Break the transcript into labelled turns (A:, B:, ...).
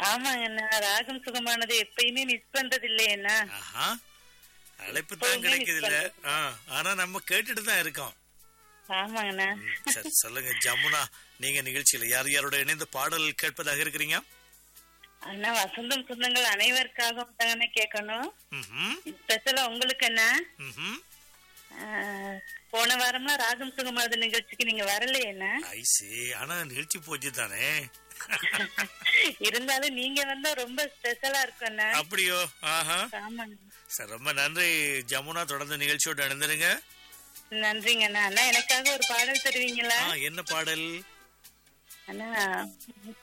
A: ஆமாங்கண்ணா ராகம் சுகமானது எப்பயுமே மிஸ் பண்றது இல்லையண்ணா
B: ஆஹா அழைப்பு தான்
A: எப்பவுமே
B: கிடைக்குது இல்ல
A: miss
B: ஆ, ஆனா நம்ம கேட்டுட்டு தான் இருக்கோம்
A: ஆமாங்கண்ணா
B: ம், சரி சொல்லுங்க ஜமுனா நீங்க நிகழ்ச்சியில யார் யாரோட இணைந்து பாடல் கேட்பதாக இருக்கிறீங்க
A: அண்ணா வசந்தம் சொந்தங்கள் அனைவருக்காகவும் தாங்கண்ணா கேட்கணும்
B: ம்ஹும்,
A: ஸ்பெஷலா உங்களுக்கு என்ன
B: ம்ஹும்.
A: போன வாரம்லாம் ராகம் சுகமானது நிகழ்ச்சிக்கு நீங்க வரலையேண்ணா
B: ஐ see. ஆனா நிகழ்ச்சி போச்சு தானே
A: இருந்தாலும் நீங்க வந்தா ரொம்ப ஸ்பெஷலா இருக்கும்ண்ணா
B: அப்படியோ ஆஹா
A: ஆமாங்க
B: சரி ரொம்ப நன்றி ஜமுனா தொடர்ந்து நிகழ்ச்சியோட இணைந்திருங்க
A: நன்றிங்கண்ணா அண்ணா எனக்காக ஒரு பாடல் தருவீங்களா
B: ஆ, என்ன பாடல்
A: அண்ணா